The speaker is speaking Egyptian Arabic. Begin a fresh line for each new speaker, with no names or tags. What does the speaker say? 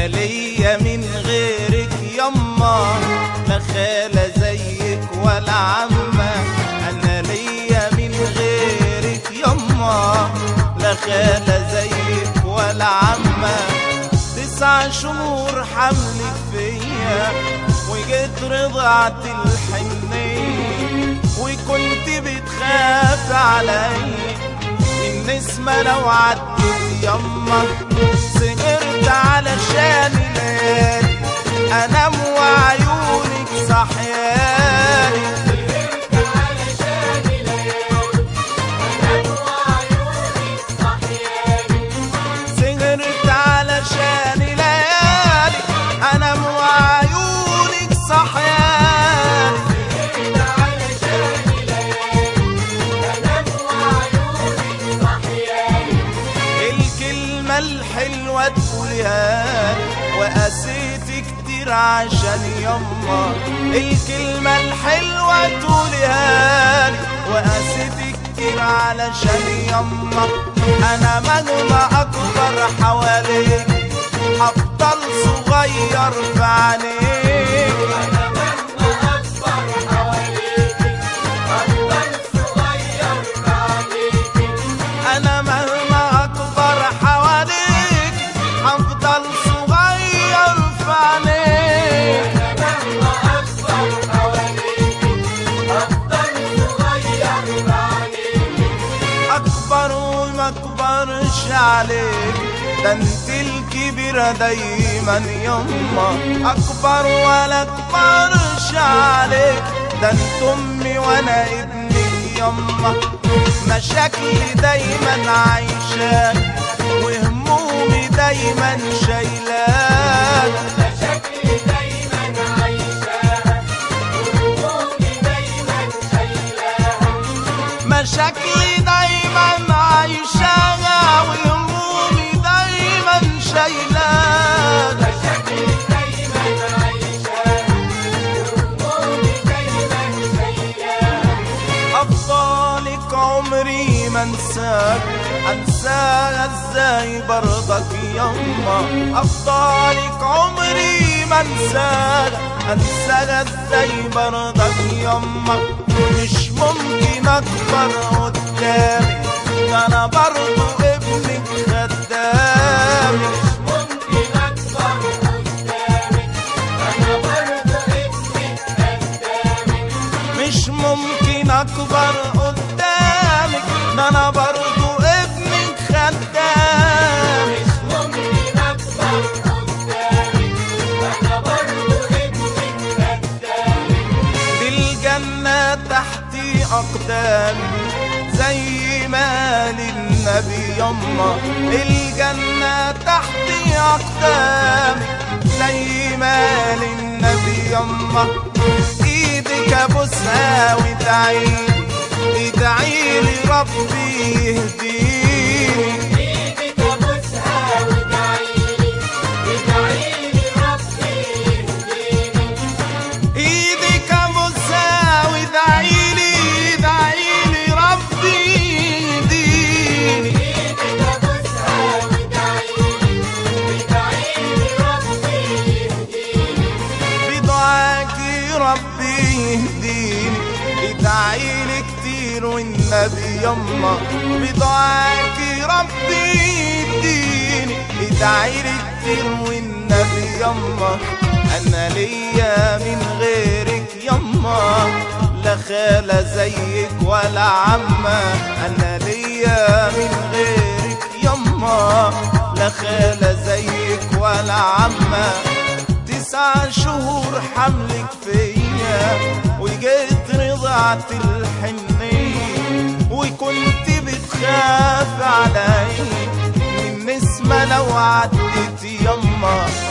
انا ليا من غيرك يما لا خالة زيك ولا عمة انا ليا من غيرك يما لا خالة زيك ولا عمة تسع شهور حملك فيا وجيت رضعت الحنية وكنت بتخاف عليا النسمة لو عدت يما سهرت علشان ليالي انام وعيونك صحيالي سهرت علشان ليالي انام وعيونك صحيالي الكلمة الحلوة تقولها لي وقسيت كتير عشان يما الكلمة الحلوة تقولها لي وقسيت كتير علشان يما أنا مهما أكبر حواليك هفضل صغير في عينيك أنا مهما أكبر حواليك هفضل صغير في عينيك أكبر وما أكبرش عليك ده انت الكبيرة دايما يما أكبر ولا أكبرش عليك ده انت أمي وأنا ابنك يما مشاكلي دايما عايشاك وهمومي دايما شايلاك مشاكلي دايما عايشاها وهمومي دايما شايلاك أفضالك عمري ما انساك انساها ازاي برضك يما أفضالك عمري ما انساك انساها ازاي برضك يما مش ممكن اكبر قدامك ده انا برضو ابنك خدامك مش ممكن اكبر قدامك ده انا برضو ابنك خدامك دي الجنة تحتي أقدامي زي ما للنبي يما الجنة تحتي أقدامي زي ما للنبي يما إيدك أبوسها وادعيلي ادعيلي ربي يهديني ايدك ابوسها وادعيلي ادعيلي ربي يهديني بدعاكي ربي يهديني ادعيلي كتير والنبي يما بدعاكي ربي يهديني ادعيلي كتير والنبي يما انا ليا من غيرك يما لا خالة زيك ولا عمة انا ليا من غيرك يما لا خالة زيك ولا عمة تسع شهور حملك فيا وجيت رضعت الحنية وكنت بتخاف علي من نسمة لو عدت يما